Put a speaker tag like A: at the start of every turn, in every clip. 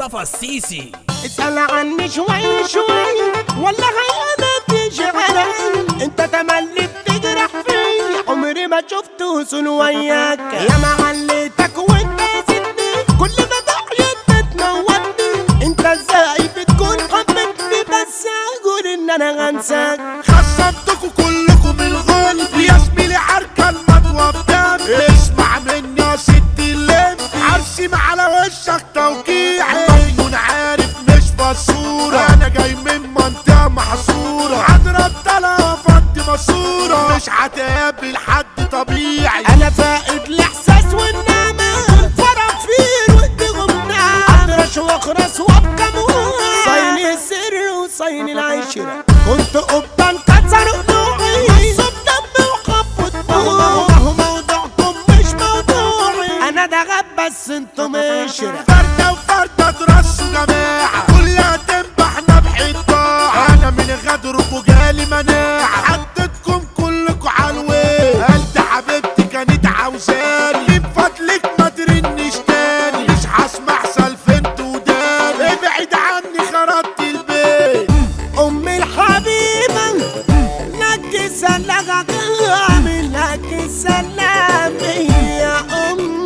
A: مصطفى السيسي
B: اسأل عني شوي شوي ولا خيانة شغلة انت تملي بتجرح في عمري ما شفت وصول وياك يا معلتك وانت سدني كل ما بعيد بتموتني انت ازاي بتكون حبيتني بس اقول ان انا انساك
C: خصمتكوا كلكم الغلب يا زميلي عركة المطوة بدم اسمع مني يا ست اللم عرسم على وشك توقيعي مجنون عارف مش فصورة انا جاي من منطقة محصورة هضرب طلقة فضي ماسورة مش هتقابل حد طبيعي
B: انا فائد الاحساس والنعمة فرافير وايديهم نعم اطرش واخرس وابقى موعى صين السر وصين العشرة كنت قبطان كسر قلوعي مصب دمي وخبط دموعي هو موضوعكم مش موضوعي انا ده غاب بس انتم قشرة
C: فردة وفردة ترصوا جماعة كلها تنبحنا بحطاعة أنا من غدركوا جالي مناعة حطيتكم كلكوا عالوين قلت حبيبتي كانت عاوزاني من فضلك ما ترنش تاني مش هسمع سلفنت وداني ابعد عني خربت البيت
B: امي الحبيبة لك سلام اعمل لك سلام يا ام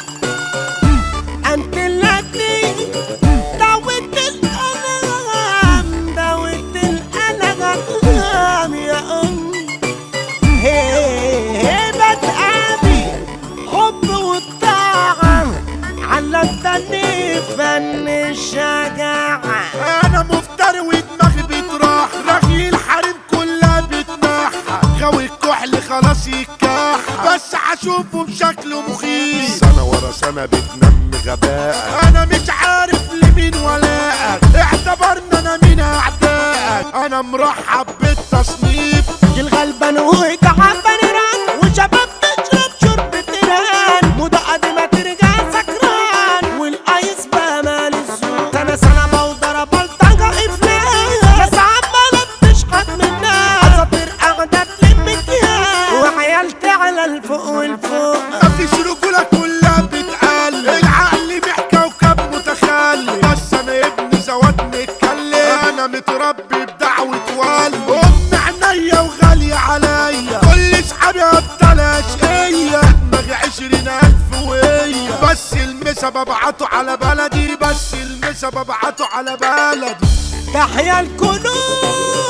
B: انت التي داوت الالم داوت الالم يا ام هيبة ابي حب والطاعة علمتني فن الشجاعة
C: انا مفتري ودماغي بتراح رغي الحريم كلها بتنحى غاوي الكحل خلاص يتكح بس هشوفه بشكله مخيف سنة ورا سنة بتنمي غباء انا مش عارف لمين ولاءك اعتبرنا انا مين اعدائك انا مرحب بالتصنيف
B: الغلبان وتعبان ران وشباب تشرب شرب تيران موضة قديمة ترجع سكران والايس بقى مال السوق سنة سنة بودرة بلطجة افلام ناس عمالة بتشحت منها اساطير قاعدة تلم الجهاز وعيال تعلى الفوق والفوق
C: مفيش رجولة كلها بتقل العقل محكى وكب متخلي بس انا ابن زواد متكلم انا متربي بدعوة والدي ام عينيا وغالية عليا كل صحابي ابطال اشقية دماغي عشرين الف وهي بس المسا ببعته على بلدي بس المسا ببعته على بلدي
B: تحيا الكنوز